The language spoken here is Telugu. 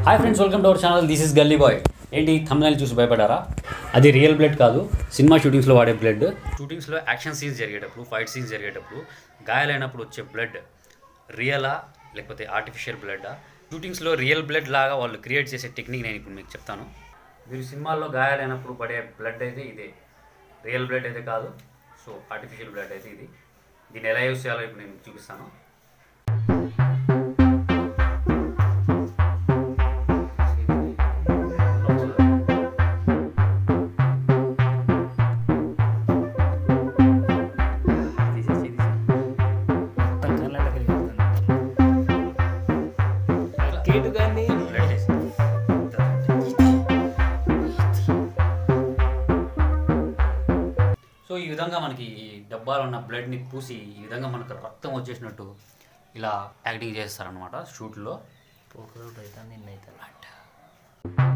hi friends welcome to our channel this is Gully Boy ఏంటి thumbnail చూసి భయపడారా అది రియల్ బ్లడ్ కాదు సినిమా షూటింగ్స్లో వాడే బ్లడ్ షూటింగ్స్లో యాక్షన్ సీన్స్ జరిగేటప్పుడు ఫైట్ సీన్స్ జరిగేటప్పుడు గాయాలైనప్పుడు వచ్చే బ్లడ్ రియలా లేకపోతే ఆర్టిఫిషియల్ బ్లడ్డా షూటింగ్స్లో రియల్ బ్లడ్ లాగా వాళ్ళు క్రియేట్ చేసే టెక్నిక్ నేను ఇప్పుడు మీకు చెప్తాను మీరు సినిమాల్లో గాయాలైనప్పుడు పడే బ్లడ్ అయితే ఇదే రియల్ బ్లడ్ అయితే కాదు సో ఆర్టిఫిషియల్ బ్లడ్ అయితే ఇది దీన్ని ఎలా యూస్ చేయాలో ఇప్పుడు నేను మీకు చూపిస్తాను కేటు కానీ బ్లడ్ చేసి సో ఈ విధంగా మనకి ఈ డబ్బాలో ఉన్న బ్లడ్ని పూసి ఈ విధంగా మనకు రక్తం వచ్చేసినట్టు ఇలా యాక్టింగ్ చేస్తారనమాట షూట్లో పోకలు అయితే నిన్నైతే